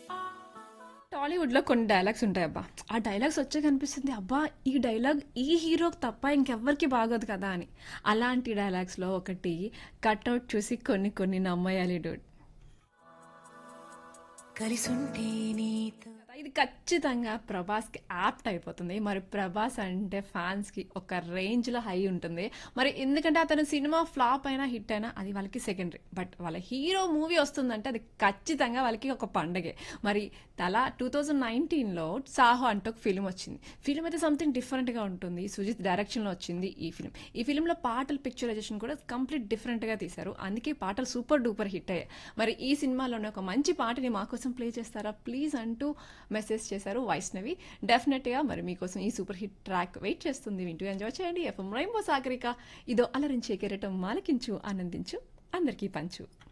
టాలీవుడ్లో కొన్ని డైలాగ్స్ ఉంటాయి అబ్బా ఆ డైలాగ్స్ వచ్చే కనిపిస్తుంది అబ్బా ఈ డైలాగ్ ఈ హీరోకి తప్ప ఇంకెవ్వరికి బాగోదు కదా అని అలాంటి డైలాగ్స్లో ఒకటి కట్అవుట్ చూసి కొన్ని కొన్ని నమ్మయాలి డూడ్ కలిసుంటే నీతో ఇది ఖచ్చితంగా ప్రభాస్కి యాప్ట్ అయిపోతుంది మరి ప్రభాస్ అంటే ఫ్యాన్స్కి ఒక రేంజ్లో హై ఉంటుంది మరి ఎందుకంటే అతను సినిమా ఫ్లాప్ అయినా హిట్ అయినా అది వాళ్ళకి సెకండరీ బట్ వాళ్ళ హీరో మూవీ వస్తుందంటే అది ఖచ్చితంగా వాళ్ళకి ఒక పండగే మరి అలా టూ థౌజండ్ నైన్టీన్లో సాహో అంటూ ఒక ఫిలిం వచ్చింది ఫిలిం అయితే సంథింగ్ డిఫరెంట్గా ఉంటుంది సుజిత్ డైరెక్షన్లో వచ్చింది ఈ ఫిలిం ఈ ఫిలింలో పాటల పిక్చరైజేషన్ కూడా కంప్లీట్ డిఫరెంట్గా తీశారు అందుకే పాటలు సూపర్ డూపర్ హిట్ అయ్యాయి మరి ఈ సినిమాలోనే ఒక మంచి పాటని మా కోసం ప్లే చేస్తారా ప్లీజ్ అంటూ మెసేజ్ చేశారు వైష్ణవి డెఫినెట్గా మరి మీకోసం ఈ సూపర్ హిట్ ట్రాక్ వెయిట్ చేస్తుంది వింటూ ఎంజాయ్ చేయండి ఎఫ్ఎం రైంబో సాగరిక ఇదో అలరించే కెరటం మాలకించు ఆనందించు అందరికీ పంచు